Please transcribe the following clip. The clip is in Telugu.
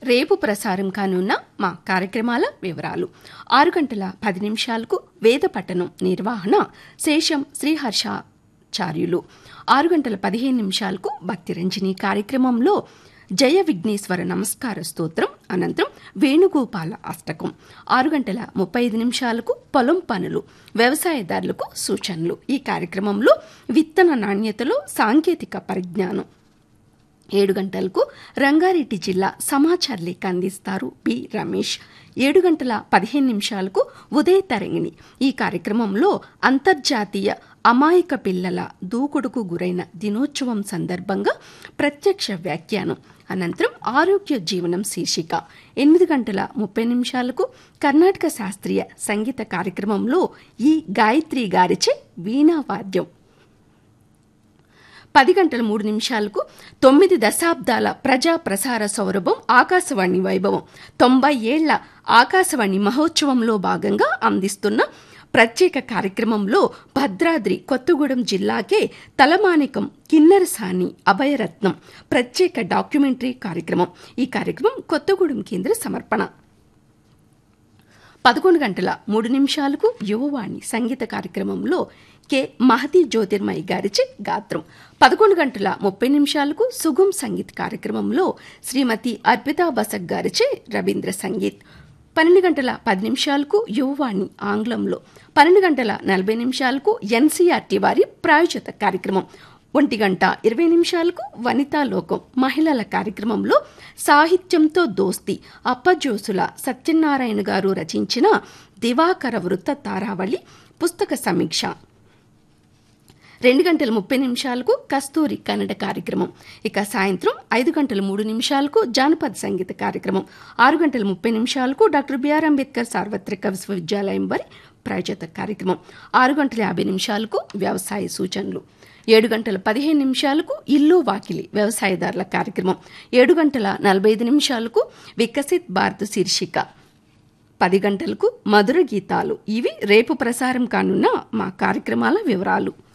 రేపు ప్రసారం కానున్న మా కార్యక్రమాల వివరాలు ఆరు గంటల పది నిమిషాలకు వేద పట్టణం నిర్వహణ శేషం శ్రీహర్షాచార్యులు ఆరు గంటల పదిహేను నిమిషాలకు భక్తిరంజని కార్యక్రమంలో జయ విఘ్నేశ్వర నమస్కార స్తోత్రం అనంతరం వేణుగోపాల అష్టకం ఆరు గంటల ముప్పై ఐదు నిమిషాలకు పొలం పనులు వ్యవసాయదారులకు సూచనలు ఈ కార్యక్రమంలో విత్తన నాణ్యతలో సాంకేతిక పరిజ్ఞానం ఏడు గంటలకు రంగారెడ్డి జిల్లా సమాచార లేఖ అందిస్తారు పి రమేష్ ఏడు గంటల పదిహేను నిమిషాలకు ఉదయ తరంగిణి ఈ కార్యక్రమంలో అంతర్జాతీయ అమాయక పిల్లల దూకుడుకు గురైన దినోత్సవం సందర్భంగా ప్రత్యక్ష వ్యాఖ్యానం అనంతరం ఆరోగ్య జీవనం శీర్షిక ఎనిమిది గంటల ముప్పై నిమిషాలకు కర్ణాటక శాస్త్రీయ సంగీత కార్యక్రమంలో ఈ గాయత్రి గారిచే వీణావాద్యం పది గంటల మూడు నిమిషాలకు తొమ్మిది దశాబ్దాల ప్రజా ప్రసార సౌరభం ఆకాశవాణి వైభవం తొంభై ఏళ్ల ఆకాశవాణి మహోత్సవంలో భాగంగా అందిస్తున్న ప్రత్యేక కార్యక్రమంలో భద్రాద్రి కొత్తగూడెం జిల్లాకే తలమానికం కిన్నెరసాని అభయరత్నం ప్రత్యేక డాక్యుమెంటరీ కార్యక్రమం ఈ కార్యక్రమం కొత్తగూడెం కేంద్ర సమర్పణ పదకొండు గంటల మూడు నిమిషాలకు యువవాణి సంగీత కార్యక్రమంలో కె మహతి జ్యోతిర్మయి గారిచే గాత్రం పదకొండు గంటల ముప్పై నిమిషాలకు సుగం సంగీత్ కార్యక్రమంలో శ్రీమతి అర్పితా బసక్ గారిచే రవీంద్ర సంగీత్ పన్నెండు గంటల పది నిమిషాలకు యువవాణి ఆంగ్లంలో పన్నెండు గంటల నలభై నిమిషాలకు ఎన్సీఆర్టీ వారి ప్రాయోజిత కార్యక్రమం ఒంటి గంట ఇరవై నిమిషాలకు వనితా లోకం మహిళల కార్యక్రమంలో సాహిత్యంతో దోస్తి అప్పజోసుల సత్యనారాయణ గారు రచించిన దివాకర వృత్త తారావళి పుస్తక సమీక్ష రెండు గంటల ముప్పై నిమిషాలకు కస్తూరి కన్నడ కార్యక్రమం ఇక సాయంత్రం ఐదు గంటల మూడు నిమిషాలకు జానపద సంగీత కార్యక్రమం ఆరు గంటల ముప్పై నిమిషాలకు డాక్టర్ బిఆర్ అంబేద్కర్ సార్వత్రిక విశ్వవిద్యాలయం వారి ప్రాయోజిత కార్యక్రమం ఆరు గంటల యాభై నిమిషాలకు వ్యవసాయ సూచనలు ఏడు గంటల పదిహేను నిమిషాలకు ఇల్లు వాకిలి వ్యవసాయదారుల కార్యక్రమం ఏడు గంటల నలభై ఐదు నిమిషాలకు వికసిత్ భారత్ శీర్షిక పది గంటలకు మధుర గీతాలు ఇవి రేపు ప్రసారం కానున్న మా కార్యక్రమాల వివరాలు